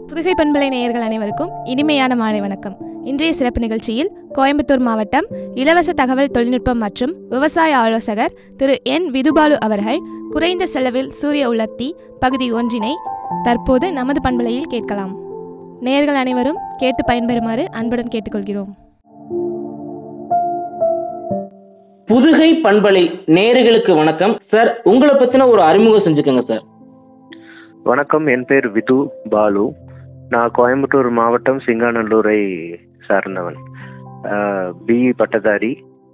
புதுகை பண்பலை நேயர்கள் அனைவருக்கும் இனிமையான மாலை வணக்கம் இன்றைய சிறப்பு நிகழ்ச்சியில் கோயம்புத்தூர் மாவட்டம் இலவச தகவல் தொழில்நுட்பம் மற்றும் விவசாய ஆலோசகர் திரு என் விதுபாலு அவர்கள் குறைந்த செலவில் சூரிய உலர்த்தி பகுதி ஒன்றினை தற்போது நமது பண்பலையில் கேட்கலாம் நேயர்கள் அனைவரும் கேட்டு பயன்பெறுமாறு அன்புடன் கேட்டுக்கொள்கிறோம் புதுகை பண்பலை நேயர்களுக்கு வணக்கம் சார் உங்களை பத்தின ஒரு அறிமுகம் செஞ்சுக்கோங்க சார் வணக்கம் என் பேர் விது பாலு நான் கோயம்புத்தூர் மாவட்டம் சிங்காநல்லூரை சார்ந்தவன் பிஇ பட்டதாரி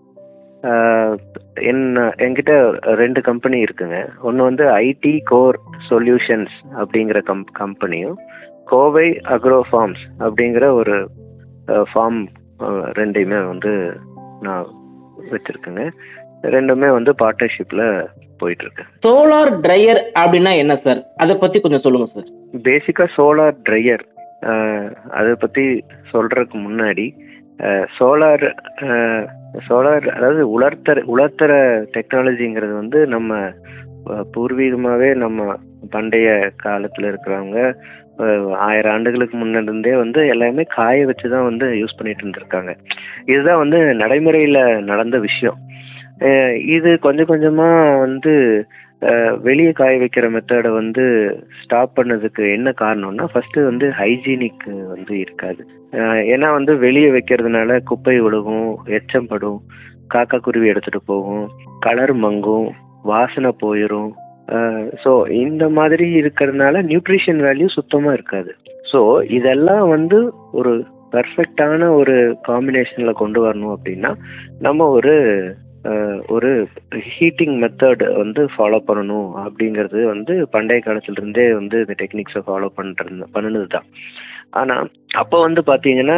ஆஹ் என் என்கிட்ட ரெண்டு கம்பெனி இருக்குங்க ஒன்று வந்து ஐடி கோர் சொல்யூஷன்ஸ் அப்படிங்கிற கம் கம்பெனியும் கோவை அக்ரோ ஃபார்ம்ஸ் அப்படிங்கிற ஒரு ஃபார்ம் ரெண்டையுமே வந்து நான் வச்சுருக்கேங்க ரெண்டுமே வந்து பார்ட்னர்ஷிப்பில் போயிட்டுருக்கு சோலார் டிரையர் அப்படின்னா என்ன சார் அதை பத்தி கொஞ்சம் சொல்லுங்க சார் பேசிக்காக சோலார் ட்ரையர் அதை பற்றி சொல்கிறதுக்கு முன்னாடி சோலார் சோலார் அதாவது உலர்த்தர உலர்த்தர டெக்னாலஜிங்கிறது வந்து நம்ம அஹ், பூர்வீகமாகவே நம்ம பண்டைய காலத்தில் இருக்கிறவங்க அஹ், ஆயிரம் ஆண்டுகளுக்கு முன்னிருந்தே வந்து எல்லாமே காய வச்சு தான் வந்து யூஸ் பண்ணிட்டு இருந்திருக்காங்க இதுதான் வந்து நடைமுறையில் நடந்த விஷயம் அஹ், இது கொஞ்சம் கொஞ்சமாக வந்து வெளியே காய வைக்கிற மெத்தடை வந்து ஸ்டாப் பண்ணதுக்கு என்ன காரணம்னா ஃபர்ஸ்ட் வந்து ஹைஜீனிக் வந்து இருக்காது அஹ் ஏன்னா வந்து வெளியே வைக்கிறதுனால குப்பை விழுகும் எச்சம் படும் காக்கா குருவி எடுத்துட்டு போகும் கலர் மங்கும் வாசனை போயிடும் ஸோ இந்த மாதிரி இருக்கிறதுனால நியூட்ரிஷன் வேல்யூ சுத்தமாக இருக்காது ஸோ இதெல்லாம் வந்து ஒரு பர்ஃபெக்டான ஒரு காம்பினேஷனில் கொண்டு வரணும் அப்படின்னா நம்ம ஒரு அஹ், ஒரு ஹீட்டிங் மெத்தட் வந்து ஃபாலோ பண்ணணும் அப்படிங்கிறது வந்து பண்டைய காலத்துல இருந்தே வந்து இந்த டெக்னிக்ஸை ஃபாலோ பண்ணுறது பண்ணினது தான் ஆனால் அப்போ வந்து பார்த்தீங்கன்னா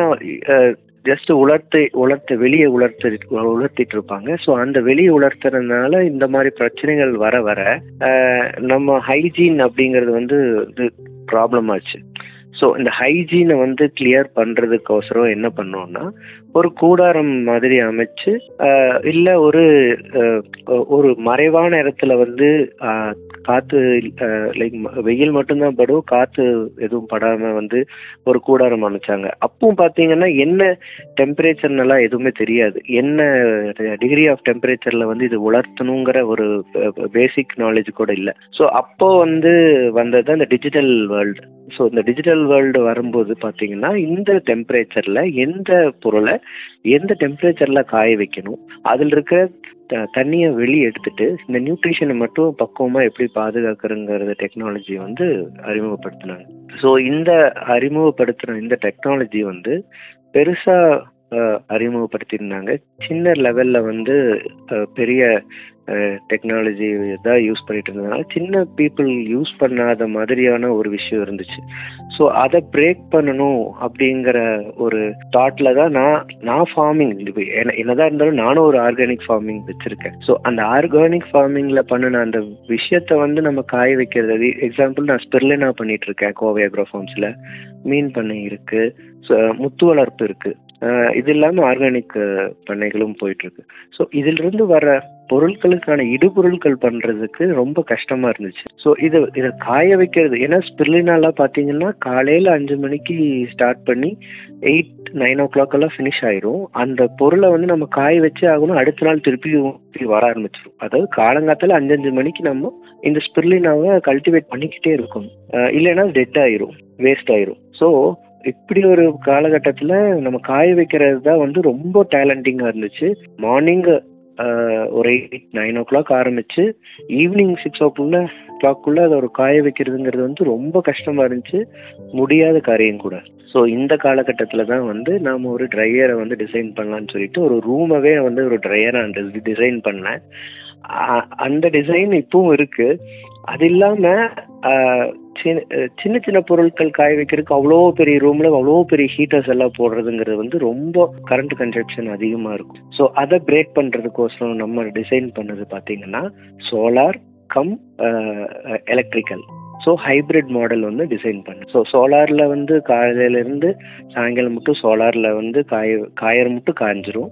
ஜஸ்ட் உலர்த்தி உலர்த்த வெளியே உலர்த்தி உலர்த்திட்டு இருப்பாங்க ஸோ அந்த வெளியே உலர்த்துறதுனால இந்த மாதிரி பிரச்சனைகள் வர வர அஹ், நம்ம ஹைஜீன் அப்படிங்கிறது வந்து இது ப்ராப்ளம் ஆச்சு ஸோ இந்த ஹைஜீனை வந்து கிளியர் பண்ணுறதுக்கோசரம் என்ன பண்ணோம்னா ஒரு கூடாரம் மாதிரி அமைச்சு ஆஹ் இல்ல ஒரு ஆஹ் ஒரு மறைவான இடத்துல வந்து ஆஹ் காத்து லைக் வெயில் மட்டும்தான் படும் காத்து எதுவும் படாம வந்து ஒரு கூடாரம் அமைச்சாங்க அப்பவும் பாத்தீங்கன்னா என்ன டெம்பரேச்சர்னெல்லாம் எதுவுமே தெரியாது என்ன டிகிரி ஆஃப் டெம்பரேச்சர்ல வந்து இது உலர்த்தணுங்கிற ஒரு பேசிக் நாலேஜ் கூட இல்லை ஸோ அப்போ வந்து வந்தது அந்த டிஜிட்டல் வேர்ல்டு ஸோ இந்த டிஜிட்டல் வேர்ல்டு வரும்போது பார்த்தீங்கன்னா இந்த டெம்பரேச்சரில் எந்த பொருளை எந்த டெம்பரேச்சர்ல காய வைக்கணும் அதில் இருக்கிற த- தண்ணியை வெளியே எடுத்துட்டு இந்த நியூட்ரிஷனை மட்டும் பக்குவமா எப்படி பாதுகாக்கிறங்கிறத டெக்னாலஜி வந்து அறிமுகப்படுத்தினாங்க ஸோ இந்த அறிமுகப்படுத்தின இந்த டெக்னாலஜி வந்து பெருசா அஹ், அறிமுகப்படுத்தியிருந்தாங்க சின்ன லெவல்ல வந்து அஹ், பெரிய டெக்னாலஜி தான் யூஸ் பண்ணிட்டு இருந்ததுனால சின்ன பீப்புள் யூஸ் பண்ணாத மாதிரியான ஒரு விஷயம் இருந்துச்சு ஸோ அதை பிரேக் பண்ணணும் அப்படிங்கிற ஒரு தாட்ல தான் நான் நான் ஃபார்மிங் என்னதான் இருந்தாலும் நானும் ஒரு ஆர்கானிக் ஃபார்மிங் வச்சிருக்கேன் ஸோ அந்த ஆர்கானிக் ஃபார்மிங்ல பண்ணின அந்த விஷயத்த வந்து நம்ம காய வைக்கிறது எக்ஸாம்பிள் நான் ஸ்பெர்லினா பண்ணிட்டு இருக்கேன் கோவை அக்ரோ ஃபார்ம்ஸ்ல மீன் பண்ணை இருக்கு so, முத்து வளர்ப்பு இருக்கு அஹ் இது இல்லாம ஆர்கானிக் பண்ணைகளும் போயிட்டு இருக்கு ஸோ இதுல இருந்து வர பொருட்களுக்கான இடுபொருட்கள் பண்றதுக்கு ரொம்ப கஷ்டமா இருந்துச்சு ஸோ இது இதை காய வைக்கிறது ஏன்னா ஸ்பிர்லினாலாம் பாத்தீங்கன்னா காலையில அஞ்சு மணிக்கு ஸ்டார்ட் பண்ணி எயிட் நைன் ஓ கிளாக் எல்லாம் ஃபினிஷ் ஆயிரும் அந்த பொருளை வந்து நம்ம காய வச்சே ஆகணும் அடுத்த நாள் திருப்பி திருப்பி வர ஆரம்பிச்சிடும் அதாவது காலங்காத்தால அஞ்சஞ்சு மணிக்கு நம்ம இந்த ஸ்பிர்லினாவை கல்டிவேட் பண்ணிக்கிட்டே இருக்கணும் அஹ் இல்லைன்னா டெட் ஆயிரும் வேஸ்ட் ஆயிரும் ஸோ இப்படி ஒரு காலகட்டத்தில் நம்ம காய வைக்கிறது தான் வந்து ரொம்ப டேலண்டிங்காக இருந்துச்சு மார்னிங் ஒரு எயிட் நைன் ஓ கிளாக் ஆரம்பிச்சு ஈவினிங் சிக்ஸ் ஓ கிளாக்குள்ள அதை ஒரு காய வைக்கிறதுங்கிறது வந்து ரொம்ப கஷ்டமா இருந்துச்சு முடியாத காரியம் கூட ஸோ இந்த காலகட்டத்தில் தான் வந்து நாம ஒரு ட்ரையரை வந்து டிசைன் பண்ணலாம்னு சொல்லிட்டு ஒரு ரூமவே வந்து ஒரு ட்ரையரை டிசைன் பண்ணேன் அ- அந்த டிசைன் இப்பவும் இருக்கு அது இல்லாம ஆஹ், சின்ன சின்ன சின்ன பொருட்கள் காய வைக்கிறதுக்கு அவ்வளோ பெரிய ரூம்ல அவ்வளோ பெரிய ஹீட்டர்ஸ் எல்லாம் போடுறதுங்கிறது வந்து ரொம்ப கரண்ட் கன்சப்ஷன் அதிகமா இருக்கும் ஸோ அதை பிரேக் பண்றதுக்கோசரம் நம்ம டிசைன் பண்ணது பாத்தீங்கன்னா solar cum electrical so hybrid model வந்து டிசைன் பண்ணேன் ஸோ சோலார்ல வந்து காலையில இருந்து சாயங்காலம் மட்டும் சோலார்ல வந்து காய காயற மட்டும் காய்ஞ்சிரும்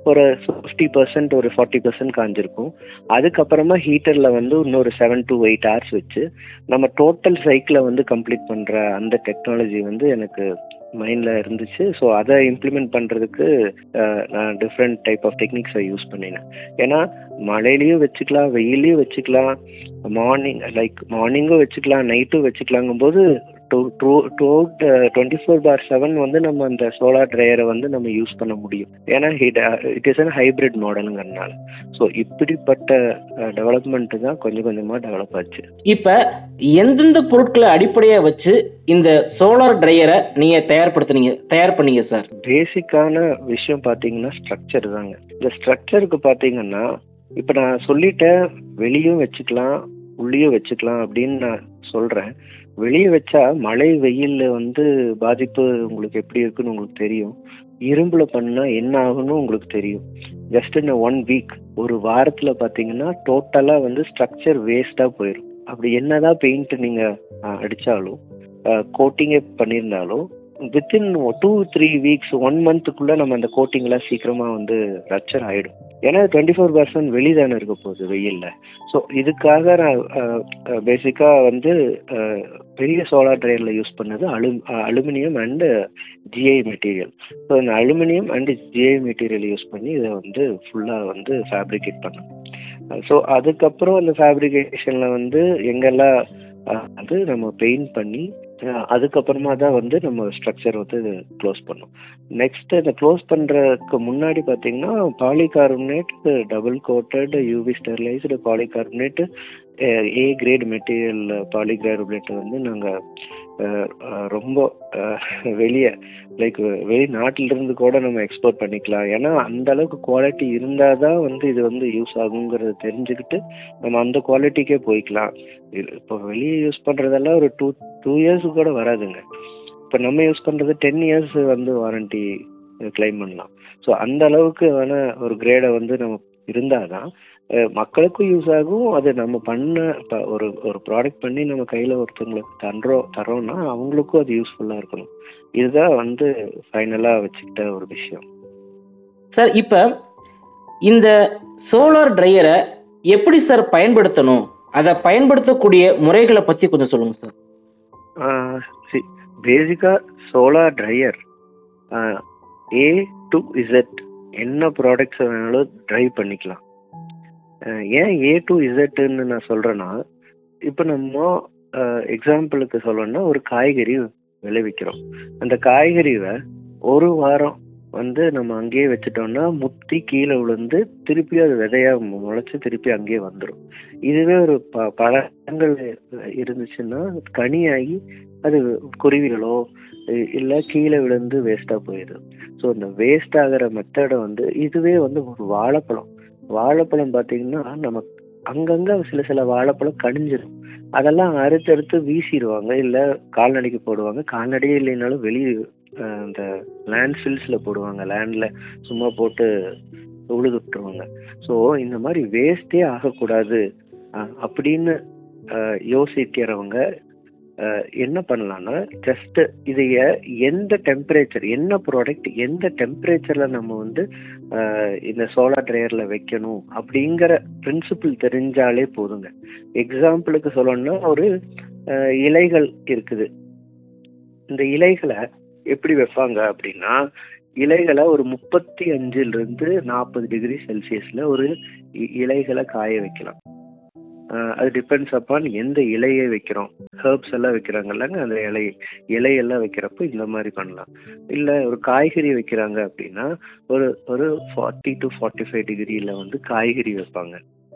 ஒரு ஃபிஃப்டி பர்சன்ட் ஒரு ஃபார்ட்டி பர்சன்ட் காஞ்சிருக்கும் அதுக்கப்புறமா ஹீட்டரில் வந்து இன்னொரு செவன் டு எயிட் ஹவர்ஸ் வச்சு நம்ம டோட்டல் சைக்கிளை வந்து கம்ப்ளீட் பண்ணுற அந்த டெக்னாலஜி வந்து எனக்கு மைண்டில் இருந்துச்சு ஸோ அதை இம்ப்ளிமெண்ட் பண்ணுறதுக்கு நான் டிஃப்ரெண்ட் டைப் ஆஃப் டெக்னிக்ஸை யூஸ் பண்ணினேன் ஏன்னா மழையிலையும் வச்சுக்கலாம் வெயிலையும் வச்சுக்கலாம் மார்னிங் லைக் மார்னிங்கும் வச்சுக்கலாம் நைட்டும் வச்சுக்கலாங்கும் போது two two two twenty four bar seven வந்து நம்ம அந்த சோலார் ட்ரையரை வந்து நம்ம யூஸ் பண்ண முடியும் ஏன்னா இட் இஸ் அன் ஹைபிரிட் மாடலுங்கிறதுனால ஸோ இப்படிப்பட்ட டெவலப்மெண்ட் தான் கொஞ்சம் கொஞ்சமாக டெவலப் ஆச்சு இப்ப எந்தெந்த பொருட்களை அடிப்படையா வச்சு இந்த சோலார் ட்ரையரை நீங்க தயார்படுத்துனீங்க தயார் பண்ணீங்க சார் பேசிக்கான விஷயம் பார்த்தீங்கன்னா ஸ்ட்ரக்சர் தாங்க இந்த ஸ்ட்ரக்சருக்கு பார்த்தீங்கன்னா இப்போ நான் சொல்லிட்டேன் வெளியும் வச்சுக்கலாம் உள்ளேயும் வச்சுக்கலாம் அப்படின்னு நான் சொல்கிறேன் வெளியே வச்சா மழை வெயில்ல வந்து பாதிப்பு உங்களுக்கு எப்படி இருக்குன்னு உங்களுக்கு தெரியும் இரும்புல பண்ணா என்ன ஆகும்னு உங்களுக்கு தெரியும் ஜஸ்ட் இந்த ஒன் வீக் ஒரு வாரத்துல பாத்தீங்கன்னா டோட்டலா வந்து ஸ்ட்ரக்சர் வேஸ்டா போயிடும் அப்படி என்னதான் பெயிண்ட் நீங்க அஹ், அடிச்சாலும் கோட்டிங்கே பண்ணியிருந்தாலும் within two three weeks one மந்த்துக்குள்ள நம்ம அந்த கோட்டிங்லாம் சீக்கிரமா வந்து ரப்சர் ஆயிடும் ஏன்னா டுவெண்ட்டி ஃபோர் பர்சன்ட் வெளிதானே இருக்க போகுது வெயில்ல ஸோ இதுக்காக நான் பேசிக்காக வந்து அஹ், பெரிய சோலார் ட்ரையரில் யூஸ் பண்ணது alu aluminium and GI material so இந்த aluminium and GI material use பண்ணி இதை வந்து ஃபுல்லாக வந்து ஃபேப்ரிகேட் பண்ணோம் ஸோ அதுக்கப்புறம் அந்த ஃபேப்ரிகேஷனில் வந்து எங்கெல்லாம் அஹ், வந்து நம்ம பெயிண்ட் பண்ணி அஹ், அதுக்கப்புறமா தான் வந்து நம்ம ஸ்ட்ரக்சர் வந்து க்ளோஸ் பண்ணோம் நெக்ஸ்ட் இந்த க்ளோஸ் பண்ணுறதுக்கு முன்னாடி பார்த்தீங்கன்னா polycarbonate double coated UV sterilised polycarbonate A grade material polycarbonate வந்து நாங்கள் ரொம்ப வெளியே லைக் வெளிநாட்டிலிருந்து கூட நம்ம எக்ஸ்போர்ட் பண்ணிக்கலாம் ஏன்னா அந்த அளவுக்கு குவாலிட்டி இருந்தால் தான் வந்து இது வந்து யூஸ் ஆகுங்கிறத தெரிஞ்சுக்கிட்டு நம்ம அந்த குவாலிட்டிக்கே போய்க்கலாம் இது இப்போ வெளியே யூஸ் பண்ணுறதெல்லாம் ஒரு டூ டூ இயர்ஸ் கூட வராதுங்க இப்போ நம்ம யூஸ் பண்ணுறது டென் இயர்ஸ் வந்து வாரண்டி கிளைம் பண்ணலாம் ஸோ அந்த அளவுக்கு வேண ஒரு கிரேடை வந்து நம்ம இருந்தால் தான் அஹ், மக்களுக்கும் யூஸ் ஆகும் அது நம்ம பண்ண இப்போ ஒரு ஒரு ப்ராடக்ட் பண்ணி நம்ம கையில் ஒருத்தவங்களுக்கு தர்றோம் தரோம்னா அவங்களுக்கும் அது யூஸ்ஃபுல்லாக இருக்கணும் இதுதான் வந்து ஃபைனலாக வச்சுக்கிட்ட ஒரு விஷயம் சார் இப்ப இந்த சோலார் ட்ரையரை எப்படி சார் பயன்படுத்தணும் அதை பயன்படுத்தக்கூடிய முறைகளை பத்தி கொஞ்சம் சொல்லுங்க சார் சி பேசிக்காக solar dryer A to Z என்ன ப்ராடக்ட்ஸ் வேணாலும் ட்ரை பண்ணிக்கலாம் அஹ், ஏன் ஏ டு இசட்டுன்னு நான் சொல்கிறேன்னா இப்போ நம்ம எக்ஸாம்பிளுக்கு சொல்லணும்னா ஒரு காய்கறி விளைவிக்கிறோம் அந்த காய்கறியை ஒரு வாரம் வந்து நம்ம அங்கேயே வச்சுட்டோம்னா முத்தி கீழே விழுந்து திருப்பி அது விதையா மு- முளைச்சு திருப்பி அங்கேயே வந்துடும் இதுவே ஒரு ப பழங்கள் இருந்துச்சுன்னா கனியாகி அது குருவிகளோ இ- இல்ல கீழே விழுந்து வேஸ்டா போயிடுது ஸோ இந்த வேஸ்ட் ஆகிற மெத்தடை வந்து இதுவே வந்து ஒரு வாழைப்பழம் வாழைப்பழம் பார்த்தீங்கன்னா நம்ம அங்கங்க சில சில வாழைப்பழம் கடிஞ்சிடும் அதெல்லாம் அறுத்து அறுத்து வீசிடுவாங்க இல்ல கால்நடைக்கு போடுவாங்க கால்நடையே இல்லைனாலும் வெளியே இந்த லேண்ட் ஃபில்ஸ்ல போடுவாங்க லேண்ட்ல சும்மா போட்டு உழுது விட்டுருவாங்க ஸோ இந்த மாதிரி வேஸ்டே ஆகக்கூடாது அஹ், அப்படின்னு அஹ், யோசிக்கிறவங்க அஹ், என்ன பண்ணலாம்னா ஜஸ்ட் இதைய எந்த டெம்பரேச்சர் என்ன ப்ராடக்ட் எந்த டெம்பரேச்சர்ல நம்ம வந்து அஹ், இந்த சோலார் ட்ரையர்ல வைக்கணும் அப்படிங்கிற பிரின்சிபிள் தெரிஞ்சாலே போதுங்க எக்ஸாம்பிளுக்கு சொல்லணும்னா ஒரு அஹ், இலைகள் இருக்குது இந்த இலைகளை எப்படி வைப்பாங்க அப்படின்னா இலைகளை ஒரு முப்பத்தி அஞ்சுல இருந்து நாற்பது டிகிரி செல்சியஸ்ல ஒரு இ- இலைகளை காய வைக்கலாம் அஹ் அது டிபெண்ட்ஸ் அப்பான் எந்த இலையை வைக்கிறோம் ஹெர்ப்ஸ் எல்லாம் வைக்கிறாங்கல்லங்க அந்த இலை இலையெல்லாம் வைக்கிறப்ப இந்த மாதிரி பண்ணலாம் இல்லை ஒரு காய்கறி வைக்கிறாங்க அப்படின்னா ஒரு ஒரு ஃபார்ட்டி டு ஃபார்ட்டி ஃபைவ் டிகிரியில் வந்து காய்கறி வைப்பாங்க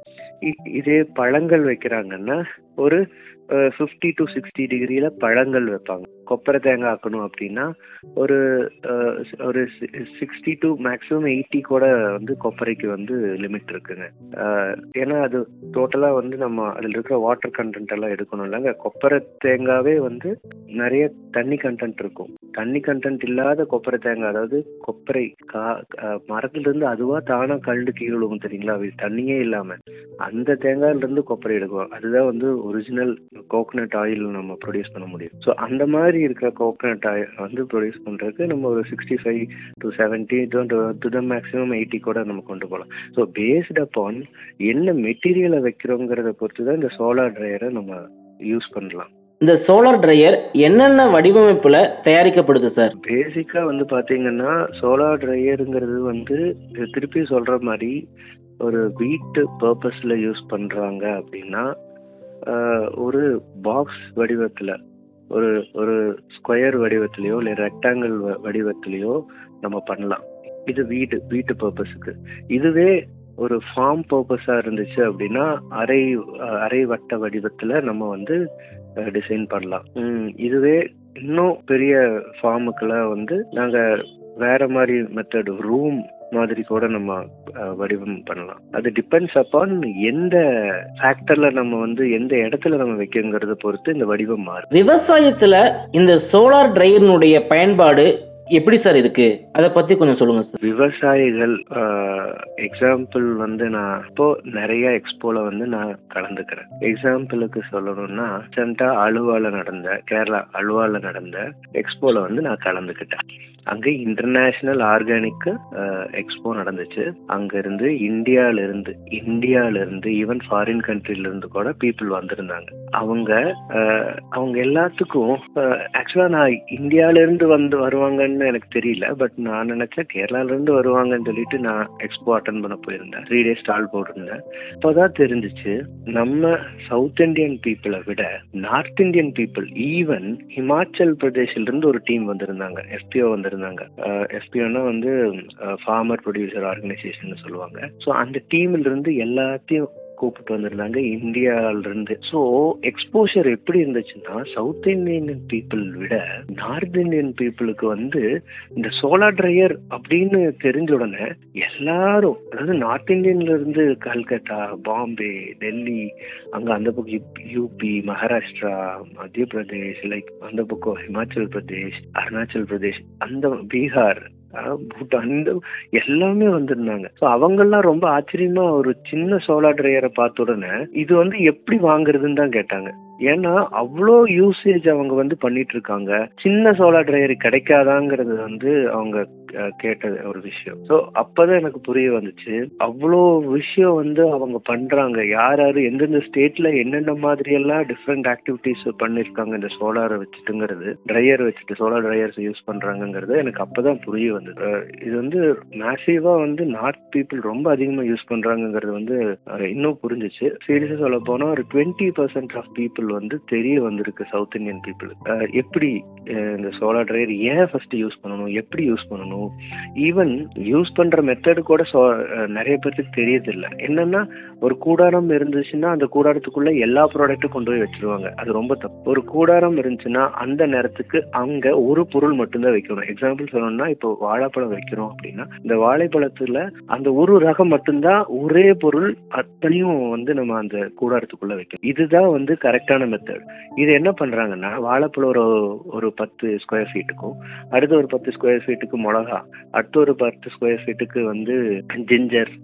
இ- இதே பழங்கள் வைக்கிறாங்கன்னா ஒரு ஃபிஃப்டி டு சிக்ஸ்டி டிகிரியில் பழங்கள் வைப்பாங்க கொப்பரை தேங்காய் ஆக்கணும் அப்படின்னா ஒரு அஹ், ஒரு சிக்ஸ்டி டு மேக்ஸிமம் எயிட்டி கூட வந்து கொப்பரைக்கு வந்து லிமிட் இருக்குங்க அஹ், ஏன்னா அது டோட்டலாக வந்து நம்ம அதில் இருக்கிற வாட்டர் கண்டென்ட் எல்லாம் எடுக்கணும் இல்லைங்க கொப்பரை தேங்காவே வந்து நிறைய தண்ணி கண்டென்ட் இருக்கும் தண்ணி கண்டென்ட் இல்லாத கொப்பரை தேங்காய் அதாவது கொப்பரை கா அஹ், மரத்திலிருந்து அதுவா தானா கழுண்டு கீழே விழுகும் தெரியுங்களா அது தண்ணியே இல்லாம அந்த தேங்காயில இருந்து கொப்பரை எடுக்கும் அதுதான் வந்து ஒரிஜினல் கோகனட் ஆயில் நம்ம ப்ரொடியூஸ் பண்ண முடியும் ஸோ அந்த மாதிரி இருக்கிற கோகனட் ஆயில் வந்து ப்ரொடியூஸ் பண்ணுறதுக்கு நம்ம ஒரு sixty five to seventy to the maximum eighty கூட நம்ம கொண்டு போகலாம் ஸோ பேஸ்ட் அப்பான் என்ன மெட்டீரியலை வைக்கிறோங்கிறத பொறுத்து தான் இந்த சோலார் ட்ரையரை நம்ம யூஸ் பண்ணலாம் இந்த சோலார் ட்ரையர் என்னென்ன வடிவமைப்புல தயாரிக்கப்படுது சார் பேசிக்கா வந்து பாத்தீங்கன்னா சோலார் ட்ரையருங்கிறது வந்து இது திருப்பி சொல்ற மாதிரி ஒரு வீட்டு பர்பஸ்ல யூஸ் பண்றாங்க அப்படின்னா ஆஹ், ஒரு பாக்ஸ் வடிவத்துல ஒரு ஒரு ஸ்கொயர் வடிவத்திலயோ இல்லை ரெக்டாங்கிள் வடிவத்திலயோ நம்ம பண்ணலாம் இது வீடு வீட்டு பர்பஸுக்கு இதுவே ஒரு ஃபார்ம் பர்பஸா இருந்துச்சு அப்படின்னா அரை அஹ், அரை வட்ட வடிவத்துல நம்ம வந்து டிசைன் பண்ணலாம் உம், இதுவே இன்னும் பெரிய ஃபார்முக்கெல்லாம் வந்து நாங்க வேற மாதிரி மெத்தட் ரூம் மாதிரி கூட நம்ம அஹ், வடிவம் பண்ணலாம் அது டிபெண்ட்ஸ் அப்பான் எந்த ஃபேக்டர்ல நம்ம வந்து எந்த இடத்துல நம்ம வைக்கங்கிறத பொறுத்து இந்த வடிவம் மாறும் விவசாயத்துல இந்த சோலார் டிரையரினுடைய பயன்பாடு எப்படி சார் இருக்கு அதை பத்தி கொஞ்சம் சொல்லுங்க சார் விவசாயிகள் எக்ஸாம்பிள் வந்து நான் இப்போ நிறைய எக்ஸ்போல வந்து நான் கலந்துக்கிறேன் எக்ஸாம்பிளுக்கு சொல்லணும்னா ரீசெண்டா அலுவால நடந்த கேரளா அலுவால நடந்த எக்ஸ்போல வந்து நான் கலந்துக்கிட்டேன் அங்க இன்டர்நேஷனல் ஆர்கானிக் எக்ஸ்போ நடந்துச்சு அங்க இருந்து இந்தியால இருந்து இந்தியால இருந்து ஈவன் ஃபாரின் கண்ட்ரில இருந்து கூட பீப்புள் வந்திருந்தாங்க அவங்க அஹ், அவங்க எல்லாத்துக்கும் ஆக்சுவலா நான் இந்தியால இருந்து வந்து வருவாங்கன்னு எனக்கு தெரியல பட் நான் நினைச்சேன் கேரளால இருந்து வருவாங்கன்னு சொல்லிட்டு நான் எக்ஸ்போ அட்டன் பண்ண போயிருந்தேன் த்ரீ டேஸ் ஸ்டால் போட்டிருந்தேன் அப்போதான் தெரிஞ்சிச்சு நம்ம சவுத் இந்தியன் பீப்புளை விட north Indian people even Himachal பிரதேஷ்ல இருந்து ஒரு டீம் வந்திருந்தாங்க எஃபிஓ வந்திருந்தாங்க எஃபிஓனா வந்து ஃபார்மர் ப்ரொடியூசர் ஆர்கனைசேஷன் சொல்லுவாங்க ஸோ அந்த டீம்ல இருந்து எல்லாத்தையும் கூப்பிட்டு வந்திருந்தாங்க இந்தியால இருந்து ஸோ எக்ஸ்போஷர் எப்படி இருந்துச்சுன்னா சவுத் இந்தியன் பீப்புள் விட நார்த் இந்தியன் பீப்புளுக்கு வந்து இந்த சோலார் ட்ரையர் அப்படின்னு தெரிஞ்ச உடனே எல்லாரும் அதாவது நார்த் இந்தியன்ல இருந்து கல்கத்தா பாம்பே டெல்லி அங்க அந்த பக்கம் யூபி மகாராஷ்டிரா மத்திய பிரதேஷ் லைக் அந்த பக்கம் ஹிமாச்சல் பிரதேஷ் அருணாச்சல் பிரதேஷ் அந்த பீகார் அஹ் பூட்டான் இந்த எல்லாமே வந்திருந்தாங்க ஸோ அவங்கெல்லாம் ரொம்ப ஆச்சரியமா ஒரு சின்ன சோலார் ட்ரையரை பார்த்த உடனே இது வந்து எப்படி வாங்குறதுன்னு தான் கேட்டாங்க ஏன்னா அவ்வளோ யூசேஜ் அவங்க வந்து பண்ணிட்டு இருக்காங்க சின்ன சோலார் ட்ரையர் கிடைக்காதாங்கிறது வந்து அவங்க அஹ், கேட்ட ஒரு விஷயம் ஸோ அப்பதான் எனக்கு புரிய வந்துச்சு அவ்வளோ விஷயம் வந்து அவங்க பண்றாங்க யார் யாரு எந்தெந்த ஸ்டேட்ல என்னென்ன மாதிரி எல்லாம் டிஃப்ரெண்ட் ஆக்டிவிட்டிஸ் பண்ணிருக்காங்க இந்த சோலாரை வச்சுட்டுங்கிறது ட்ரையர் வச்சுட்டு சோலார் ட்ரையர்ஸ் யூஸ் பண்றாங்கங்கிறது எனக்கு அப்பதான் புரிய வந்தது அஹ், இது வந்து மேசிவா வந்து நார்த் பீப்புள் ரொம்ப அதிகமா யூஸ் பண்றாங்கங்கிறது வந்து அஹ், இன்னும் புரிஞ்சிச்சு சீரியஸா சொல்ல போனா ஒரு டுவெண்ட்டி பர்சன்ட் ஆஃப் பீப்புள் வந்து தெரிய வந்திருக்கு சவுத் இந்தியன் பீப்புள் எப்படி அஹ், இந்த சோலார் ட்ரையர் ஏன் ஃபர்ஸ்ட் யூஸ் பண்ணணும் எப்படி யூஸ் பண்ணணும் ஈவன் யூஸ் பண்ற மெத்தட் கூட so- அஹ், நிறைய பேருக்கு தெரியதில்லை என்னன்னா ஒரு கூடாரம் இருந்துச்சுன்னா அந்த கூடாரத்துக்குள்ள எல்லா ப்ராடக்ட்டும் கொண்டு போய் வச்சிருவாங்க அது ரொம்ப தப்பு ஒரு கூடாரம் இருந்துச்சுன்னா அந்த நேரத்துக்கு அங்க ஒரு பொருள் மட்டும்தான் வைக்கணும் எக்ஸாம்பிள் சொல்லணும்னா இப்போ வாழைப்பழம் வைக்கிறோம் அப்படின்னா இந்த வாழைப்பழத்துல அந்த ஒரு ரகம் மட்டும்தான் ஒரே பொருள் அத்தனையும் வந்து நம்ம அந்த கூடாரத்துக்குள்ள வைக்கணும் இதுதான் வந்து கரெக்டான மெத்தட் இது என்ன பண்றாங்கன்னா வாழைப்பழம் ஒரு ஒரு பத்து ஸ்கொயர் ஃபீட்டுக்கும் அடுத்து ஒரு பத்து ஸ்கொயர் ஃபீட்டுக்கு மிளகா அடுத்து ஒரு பத்து ஸ்கொயர் ஃபீட்டுக்கு வந்து ஜிஞ்சர்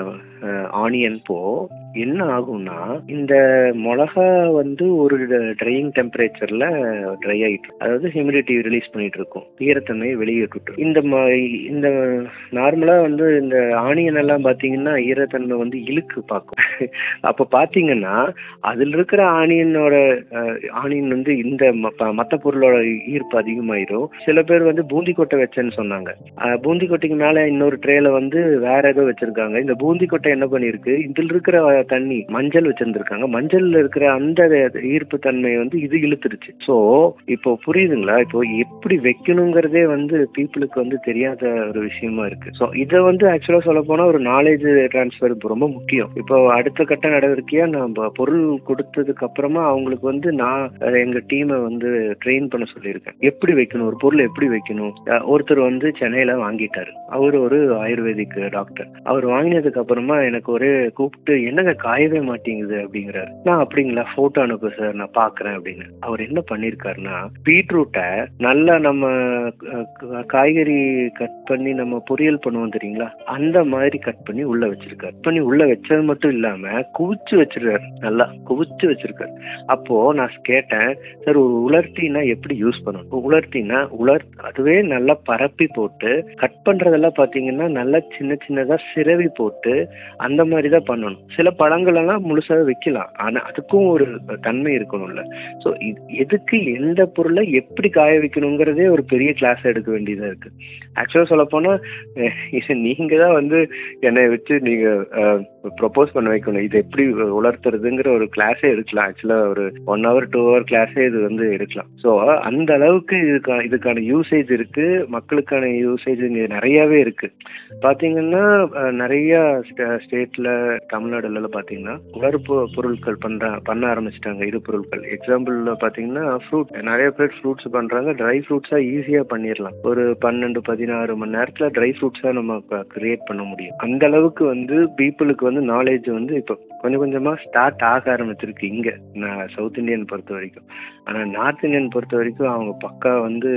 ஆனியன் போ என்ன ஆகும்னா இந்த மிளகா வந்து ஒரு ட்ரையிங் டெம்பரேச்சர்ல ட்ரை ஆயிட்டு இருக்கும். அதாவது ஹியூமிடிட்டி ரிலீஸ் பண்ணிட்டு இருக்கும் ஈரத்தன்மையை வெளியிட்டு இந்த ம- இந்த நார்மலா வந்து இந்த ஆனியன் எல்லாம் பாத்தீங்கன்னா ஈரத்தன்மை வந்து இழுக்கு பார்க்கும் அப்ப பாத்தீங்கன்னா அதுல இருக்கிற ஆனியனோட ஆனியன் வந்து இந்த ம- ப- மத்த பொருளோட ஈர்ப்பு அதிகமாயிரும் சில பேர் வந்து பூந்தி கொட்டை வச்சேன்னு சொன்னாங்க அஹ், பூந்தி கொட்டைக்கு மேல இன்னொரு ட்ரேல வந்து வேற ஏதோ வச்சிருக்காங்க இந்த பூந்தி கொட்டை என்ன பண்ணிருக்கு இதுல இருக்கிற தண்ணி மஞ்சள் வச்சிருந்திருக்காங்க மஞ்சள்ல இருக்கிற அந்த ஈர்ப்பு தன்மை வந்து இது இழுத்துருச்சு சோ இப்போ புரியுதுங்களா இப்போ எப்படி வைக்கணுங்கிறதே வந்து பீப்புளுக்கு வந்து தெரியாத ஒரு விஷயமா இருக்கு சோ இதை வந்து ஆக்சுவலா சொல்ல போனா ஒரு நாலேஜ் டிரான்ஸ்ஃபர் ரொம்ப முக்கியம் இப்போ அடுத்த கட்ட நடவடிக்கையா நம்ம பொருள் கொடுத்ததுக்கு அப்புறமா அவங்களுக்கு வந்து நான் அஹ், எங்க டீமை வந்து ட்ரெயின் பண்ண சொல்லியிருக்கேன் எப்படி வைக்கணும் ஒரு பொருளை எப்படி வைக்கணும் அஹ், ஒருத்தர் வந்து சென்னையில வாங்கிட்டாரு அவர் ஒரு ஆயுர்வேதிக் டாக்டர் அவர் வாங்கினதுக்கு அப்புறமா எனக்கு ஒரே கூப்பிட்டு என்னங்க காயவே மாட்டேங்குது அப்படிங்கிறாரு நான் அப்படிங்களா போட்டோ அனுப்பு சார் நான் பாக்குறேன் அப்படின்னு அவர் என்ன பண்ணிருக்காருன்னா பீட்ரூட்டை நல்லா நம்ம அஹ், கா- காய்கறி கட் பண்ணி நம்ம பொரியல் பண்ணுவோம் தெரியுங்களா அந்த மாதிரி கட் பண்ணி உள்ள வச்சிருக்காரு கட் பண்ணி உள்ள வச்சது மட்டும் இல்லாம குவிச்சு வச்சிருக்காரு நல்லா குவிச்சு வச்சிருக்காரு அப்போ நான் கேட்டேன் சார் ஒரு உலர்த்தினா எப்படி யூஸ் பண்ணணும் உலர்த்தினா உலர் அதுவே நல்லா பரப்பி போட்டு கட் பண்றதெல்லாம் பாத்தீங்கன்னா நல்லா சின்ன சின்னதா சிரவி போட்டு அந்த மாதிரி தான் பண்ணணும் சில பழங்கள் எல்லாம் முழுசாக வைக்கலாம் ஆனா அதுக்கும் ஒரு தன்மை இருக்கணும்ல ஸோ எதுக்கு எந்த பொருளை எப்படி காய வைக்கணுங்கிறதே ஒரு பெரிய கிளாஸ் எடுக்க வேண்டியதா இருக்கு ஆக்சுவலாக சொல்ல போனா அஹ், இது நீங்க தான் வந்து என்னை வச்சு நீங்க ப்ரொபோஸ் பண்ண வைக்கணும் இது எப்படி உலர்த்துறதுங்கிற ஒரு கிளாஸே எடுக்கலாம் ஆக்சுவலா ஒரு ஒன் ஹவர் டூ ஹவர் கிளாஸே இது வந்து எடுக்கலாம் ஸோ அந்த அளவுக்கு இதுக்கான இதுக்கான யூசேஜ் இருக்கு மக்களுக்கான யூசேஜ் இங்க நிறையவே இருக்கு பாத்தீங்கன்னா அஹ், நிறைய ஸ்டேட்ல தமிழ்நாடுல பாத்தீங்கன்னா உலர் பொ- பொருட்கள் பண்ற பண்ண ஆரம்பிச்சிட்டாங்க இது பொருட்கள் எக்ஸாம்பிள் பாத்தீங்கன்னா ஃப்ரூட் நிறைய பேர் ஃப்ரூட்ஸ் பண்றாங்க ட்ரை ஃப்ரூட்ஸா ஈஸியா பண்ணிடலாம் ஒரு பன்னெண்டு பதினாறு மணி நேரத்துல ட்ரை ஃப்ரூட்ஸா நம்ம கிரியேட் பண்ண முடியும் அந்த அளவுக்கு வந்து பீப்புளுக்கு வந்து நாலேஜ் வந்து இப்போ கொஞ்சம் கொஞ்சமா ஸ்டார்ட் ஆக ஆரம்பிச்சிருக்கு இங்க நான் சவுத் இந்தியன் பொறுத்த வரைக்கும் ஆனா நார்த் இந்தியன் பொறுத்த வரைக்கும் அவங்க பக்கா வந்து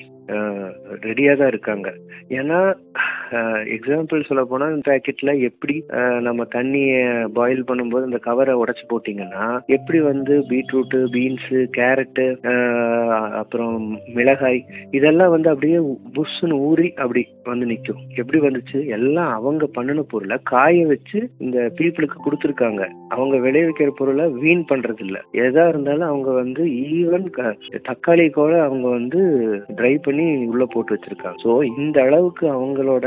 ரெடியா தான் இருக்காங்க ஏன்னா எக்ஸாம்பிள் சொல்ல போனா இந்த பேக்கெட்ல எப்படி அஹ், நம்ம தண்ணியை பாயில் பண்ணும்போது அந்த கவரை உடைச்சு போட்டீங்கன்னா எப்படி வந்து பீட்ரூட்டு பீன்ஸு கேரட்டு அப்புறம் மிளகாய் இதெல்லாம் வந்து அப்படியே புஷ்ஷுன்னு ஊறி அப்படி வந்து நிற்கும் எப்படி வந்துச்சு எல்லாம் அவங்க பண்ணின பொருளை காய வச்சு இந்த பீப்புளுக்கு கொடுத்துருக்காங்க அவங்க விளைவிக்கிற பொருளை வீண் பண்றது இல்ல எதா இருந்தாலும் அவங்க வந்து ஈவன் தக்காளி கூட அவங்க வந்து ட்ரை பண்ணி உள்ள போட்டு வச்சிருக்காங்க ஸோ இந்த அளவுக்கு அவங்களோட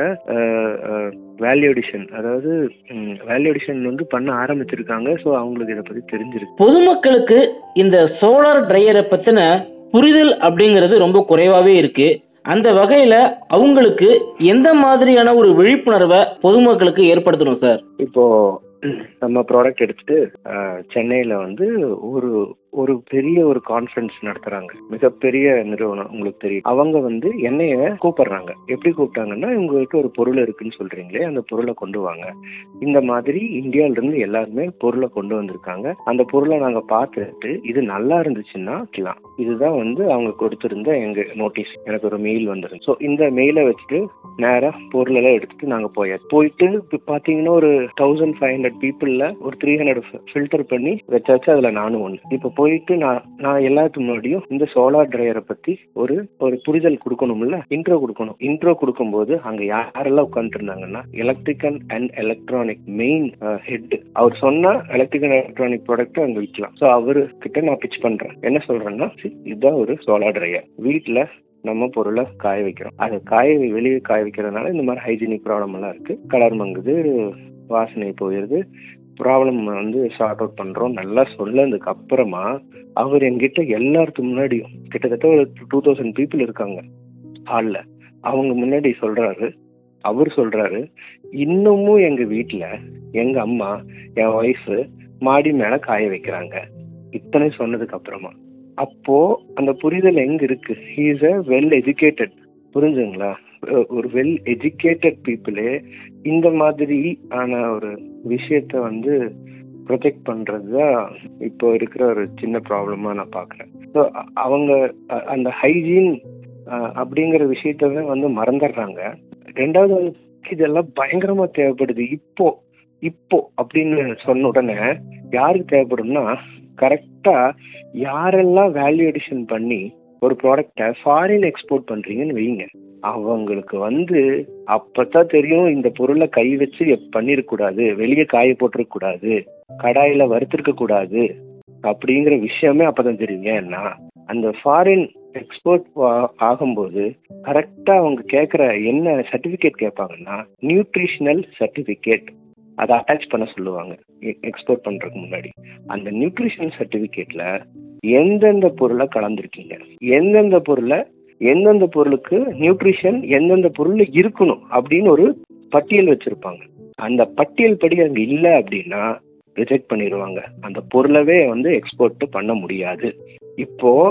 வேல்யூடிஷன் அதாவது வேல்யூடிஷன் வந்து பண்ண ஆரம்பிச்சிருக்காங்க ஸோ அவங்களுக்கு இதை பத்தி தெரிஞ்சிருக்கு பொதுமக்களுக்கு இந்த சோலார் ட்ரையரை பத்தின புரிதல் அப்படிங்கிறது ரொம்ப குறைவாவே இருக்கு அந்த வகையில அவங்களுக்கு எந்த மாதிரியான ஒரு விழிப்புணர்வை பொதுமக்களுக்கு ஏற்படுத்தணும் சார் இப்போ நம்ம ப்ராடக்ட் எடுத்துட்டு அஹ், சென்னையில வந்து ஒரு ஒரு பெரிய ஒரு கான்ஃபரன்ஸ் நடத்துறாங்க மிகப்பெரிய நிறுவனம் உங்களுக்கு தெரியும் அவங்க வந்து என்னைய கூப்பிடுறாங்க எப்படி கூப்பிட்டாங்கன்னா உங்களுக்கு ஒரு பொருள் இருக்குன்னு சொல்றீங்களே அந்த பொருளை கொண்டு வாங்க இந்த மாதிரி இந்தியால இருந்து எல்லாருமே பொருளை கொண்டு வந்திருக்காங்க அந்த பொருளை நாங்க பார்த்துட்டு இது நல்லா இருந்துச்சுன்னா வைக்கலாம் இதுதான் வந்து அவங்க கொடுத்திருந்த எங்க நோட்டீஸ் எனக்கு ஒரு மெயில் வந்துடும் ஸோ இந்த மெயிலை வச்சுட்டு நேரா பொருள் எல்லாம் எடுத்துட்டு நாங்க போயாச்சு போயிட்டு இப்போ பாத்தீங்கன்னா ஒரு தௌசண்ட் ஃபைவ் ஹண்ட்ரட் பீப்புள்ல ஒரு த்ரீ ஹண்ட்ரட் ஃபில்டர் பண்ணி வச்சாச்சு அதுல நானும் ஒன்று இப்போ போயிட்டு நான் நான் எல்லாத்துக்கு முன்னாடியும் இந்த சோலார் ட்ரையரை பத்தி ஒரு ஒரு புரிதல் கொடுக்கணும்ல இன்ட்ரோ கொடுக்கணும் இன்ட்ரோ கொடுக்கும்போது அங்க யாரெல்லாம் உட்காந்துட்டு இருந்தாங்கன்னா electrical and electronic main head அவர் சொன்னா எலக்ட்ரிக்கல் எலக்ட்ரானிக் ப்ராடக்ட் அங்க விற்கலாம் ஸோ அவரு கிட்ட நான் பிச் பண்றேன் என்ன சொல்றேன்னா see, இதுதான் ஒரு சோலார் ட்ரையர் வீட்டுல நம்ம பொருளை காய வைக்கிறோம் அது காய வெளியே காய வைக்கிறதுனால இந்த மாதிரி ஹைஜீனிக் ப்ராப்ளம் எல்லாம் இருக்கு கலர் மங்குது வாசனை போயிருது ப்ராப்ளம் வந்து ஷார்ட் அவுட் பண்றோம் நல்லா சொன்னதுக்கு அப்புறமா அவர் என்கிட்ட எல்லாத்துக்கு முன்னாடியும் கிட்டத்தட்ட ஒரு டூ தௌசண்ட் பீப்புள் இருக்காங்க ஹாலில் அவங்க முன்னாடி சொல்றாரு அவர் சொல்றாரு இன்னமும் எங்க வீட்டில் எங்க அம்மா என் ஒய்ஃபு மாடி மேல காய வைக்கிறாங்க இத்தனை சொன்னதுக்கு அப்புறமா அப்போ அந்த புரிதல் எங்க இருக்கு ஹீஸ் அ வெல் எஜுகேட்டட் புரிஞ்சுங்களா அஹ் ஒரு வெல் எஜுகேட்டட் பீப்புளே இந்த மாதிரி ஆன ஒரு விஷயத்த வந்து ப்ரொஜெக்ட் பண்றது தான் இப்போ இருக்கிற ஒரு சின்ன ப்ராப்ளமா நான் பார்க்குறேன் ஸோ அவங்க அ- அந்த ஹைஜீன் அப்படிங்கிற விஷயத்தவே வந்து மறந்துடுறாங்க ரெண்டாவது வந்து இதெல்லாம் பயங்கரமா தேவைப்படுது இப்போ இப்போ அப்படின்னு சொன்ன உடனே யாருக்கு தேவைப்படும்னா கரெக்டா யாரெல்லாம் வேல்யூ எடிஷன் பண்ணி ஒரு ப்ராடக்டை ஃபாரின் எக்ஸ்போர்ட் பண்றீங்கன்னு வைங்க அவங்களுக்கு வந்து அப்பதான் தெரியும் இந்த பொருளை கை வச்சு பண்ணிருக்க கூடாது வெளியே காய போட்டிருக்க கூடாது கடாயில வறுத்திருக்க கூடாது அப்படிங்கிற விஷயமே அப்பதான் தெரியும் ஏன்னா அந்த ஃபாரின் எக்ஸ்போர்ட் ஆகும்போது கரெக்டா அவங்க கேட்குற என்ன சர்டிபிகேட் கேட்பாங்கன்னா நியூட்ரிஷனல் சர்டிபிகேட் அதை அட்டாச் பண்ண சொல்லுவாங்க எக்ஸ்போர்ட் பண்றதுக்கு முன்னாடி அந்த நியூட்ரிஷனல் சர்டிபிகேட்ல எந்தெந்த பொருளை கலந்துருக்கீங்க எந்தெந்த பொருளை எந்தெந்த பொருளுக்கு நியூட்ரிஷன் எந்தெந்த பொருள் இருக்கணும் அப்படின்னு ஒரு பட்டியல் வச்சிருப்பாங்க அந்த பட்டியல் படி அங்க இல்ல அப்படின்னா ரிஜெக்ட் பண்ணிடுவாங்க அந்த பொருளவே வந்து எக்ஸ்போர்ட் பண்ண முடியாது இப்போ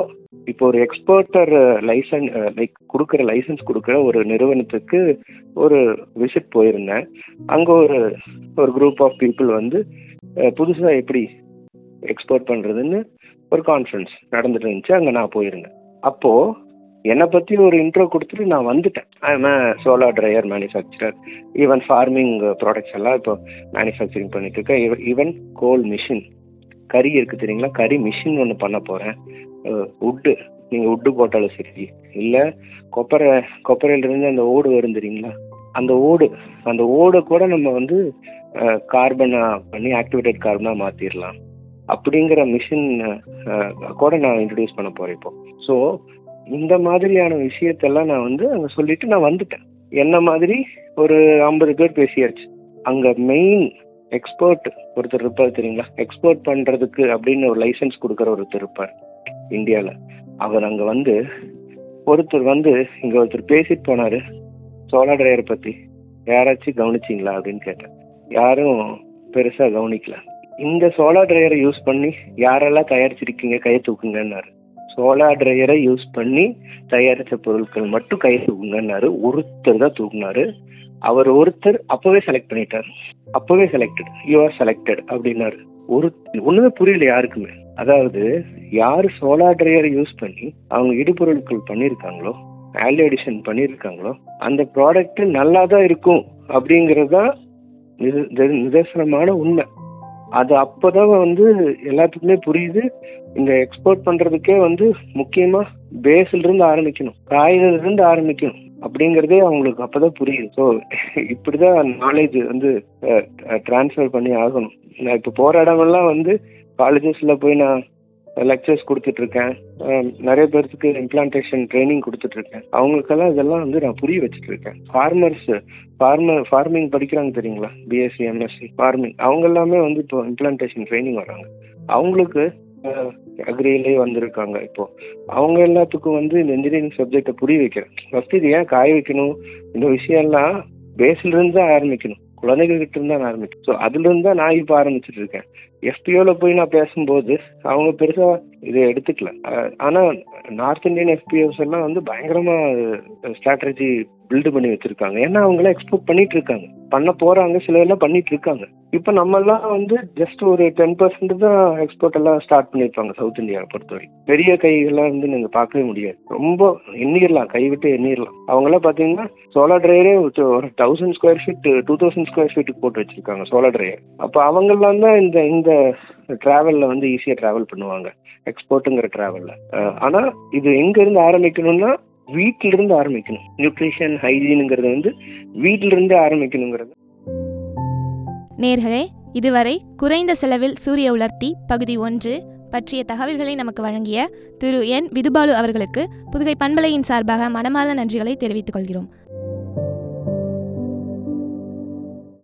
இப்போ ஒரு எக்ஸ்போர்ட்டர் லைசன் லைக் கொடுக்குற லைசன்ஸ் கொடுக்குற ஒரு நிறுவனத்துக்கு ஒரு விசிட் போயிருந்தேன் அங்க ஒரு ஒரு குரூப் ஆஃப் பீப்புள் வந்து அஹ், புதுசா எப்படி எக்ஸ்போர்ட் பண்றதுன்னு ஒரு கான்ஃபரன்ஸ் நடந்துட்டு இருந்துச்சு அங்க நான் போயிருந்தேன் அப்போ என்னை பத்தி ஒரு இன்ட்ரோ கொடுத்துட்டு நான் வந்துட்டேன் I'm solar dryer manufacturer even farming products எல்லாம் இப்போ மேனுஃபேக்சரிங் பண்ணிட்டு இருக்கேன் ஈவன் கோல் மிஷின் கறி இருக்கு தெரியுங்களா கறி மிஷின் ஒன்று பண்ண போறேன் உட்டு நீங்க உட்டு போட்டாலும் சரி இல்ல கொப்பரை கொப்பரையில இருந்து அந்த ஓடு வரும் தெரியுங்களா அந்த ஓடு அந்த ஓடை கூட நம்ம வந்து கார்பனா பண்ணி ஆக்டிவேட்டட் கார்பனா மாத்திரலாம் அப்படிங்கிற மிஷின் கூட நான் இன்ட்ரடியூஸ் பண்ண போறேன் இப்போ ஸோ இந்த மாதிரியான விஷயத்தெல்லாம் நான் வந்து அங்க சொல்லிட்டு நான் வந்துட்டேன் என்ன மாதிரி ஒரு ஐம்பது பேர் பேசியாச்சு அங்க மெயின் எக்ஸ்போர்ட் ஒருத்தர் இருப்பார் தெரியுங்களா எக்ஸ்போர்ட் பண்றதுக்கு அப்படின்னு ஒரு லைசன்ஸ் கொடுக்குற ஒருத்தர் இருப்பார் இந்தியால அவர் அங்க வந்து ஒருத்தர் வந்து இங்க ஒருத்தர் பேசிட்டு போனாரு சோலார் டிரைவர் பத்தி யாராச்சும் கவனிச்சிங்களா அப்படின்னு கேட்டேன் யாரும் பெருசா கவனிக்கல இந்த சோலார் டிரையரை யூஸ் பண்ணி யாரெல்லாம் தயாரிச்சிருக்கீங்க கையை தூக்குங்கன்னாரு சோலார் டிரையரை யூஸ் பண்ணி தயாரிச்ச பொருட்கள் மட்டும் கையை தூக்குங்கன்னாரு ஒருத்தர் தான் தூக்குனாரு அவர் ஒருத்தர் அப்பவே செலக்ட் பண்ணிட்டார் அப்பவே செலக்டட் யூ ஆர் செலக்டட் அப்படின்னாரு ஒரு ஒண்ணுமே புரியல யாருக்குமே அதாவது யாரு சோலார் டிரையரை யூஸ் பண்ணி அவங்க இடுபொருட்கள் பண்ணியிருக்காங்களோ வேல்யூ அடிஷன் பண்ணியிருக்காங்களோ அந்த ப்ராடக்ட் நல்லா தான் இருக்கும் அப்படிங்கிறது தான் நித- நித- நிதர்சனமான உண்மை அது அப்பதான் வந்து எல்லாத்துக்குமே புரியுது இந்த எக்ஸ்போர்ட் பண்றதுக்கே வந்து முக்கியமா பேஸ்ல இருந்து ஆரம்பிக்கணும் காயில இருந்து ஆரம்பிக்கணும் அப்படிங்கறதே அவங்களுக்கு அப்பதான் புரியுது ஸோ இப்படிதான் நாலேஜ் வந்து டிரான்ஸ்ஃபர் பண்ணி ஆகணும் நான் இப்போ போற இடமெல்லாம் வந்து காலேஜஸ்ல போய் நான் லெக்சர்ஸ் கொடுத்துட்டு இருக்கேன் அஹ் நிறைய பேர்த்துக்கு இம்ப்ளான்டேஷன் ட்ரைனிங் கொடுத்துட்டு இருக்கேன் அவங்களுக்கெல்லாம் இதெல்லாம் வந்து நான் புரிய வச்சுட்டு இருக்கேன் ஃபார்மர்ஸ் ஃபார்மர் ஃபார்மிங் படிக்கிறாங்க தெரியுங்களா பிஎஸ்சி எம்எஸ்சி ஃபார்மிங் அவங்க எல்லாமே வந்து இப்போ இம்ப்ளான்டேஷன் ட்ரைனிங் வராங்க அவங்களுக்கு அக்ரியிலே வந்திருக்காங்க இப்போ அவங்க எல்லாத்துக்கும் வந்து இந்த இன்ஜினியரிங் சப்ஜெக்டை புரிய வைக்கிறேன் ஃபர்ஸ்ட் இது ஏன் காய வைக்கணும் இந்த விஷயம் எல்லாம் பேஸ்ல இருந்து தான் ஆரம்பிக்கணும் குழந்தைகள் கிட்ட இருந்து தான் ஆரம்பிக்கும் ஸோ அதுல இருந்து தான் நான் இப்போ ஆரம்பிச்சிட்டு இருக்கேன் எஃபிஓல போய் நான் பேசும்போது அவங்க பெருசா இதை எடுத்துக்கல அஹ் ஆனா நார்த் இந்தியன் எஃபிஓஸ் எல்லாம் வந்து பயங்கரமா ஸ்ட்ராட்டஜி பில்டு பண்ணி வச்சிருக்காங்க ஏன்னா அவங்க எல்லாம் எக்ஸ்போர்ட் பண்ணிட்டு இருக்காங்க பண்ண போறாங்க சில எல்லாம் பண்ணிட்டு இருக்காங்க இப்போ நம்ம எல்லாம் வந்து ஜஸ்ட் ஒரு டென் பர்சன்ட் தான் எக்ஸ்போர்ட் எல்லாம் ஸ்டார்ட் பண்ணிருப்பாங்க சவுத் இந்தியாவை பொறுத்தவரை பெரிய கைகள்லாம் வந்து நீங்க பார்க்கவே முடியாது ரொம்ப எண்ணிடலாம் கை விட்டு எண்ணிடலாம் அவங்க எல்லாம் பாத்தீங்கன்னா சோலார் டிரைவரே ஒரு thousand square feet two thousand square ஃபீட்டுக்கு போட்டு வச்சிருக்காங்க சோலார் டிரைவர் அப்போ அவங்கெல்லாம் தான் இந்த இந்த டிராவல்ல வந்து ஈஸியா டிராவல் பண்ணுவாங்க எக்ஸ்போர்ட்டுங்கிற டிராவல்ல ஆனா இது எங்க இருந்து ஆரம்பிக்கணும்னா வீட்டில இருந்து ஆரம்பிக்கணும் நியூட்ரிஷன் ஹைஜீனுங்கிறது வந்து வீட்டில இருந்து ஆரம்பிக்கணுங்கிறது நேர்களே இதுவரை குறைந்த செலவில் சூரிய உலர்த்தி பகுதி ஒன்று பற்றிய தகவல்களை நமக்கு வழங்கிய திரு என் விதுபாலு அவர்களுக்கு புதுகை பண்பலையின் சார்பாக மனமார்ந்த நன்றிகளை தெரிவித்துக் கொள்கிறோம்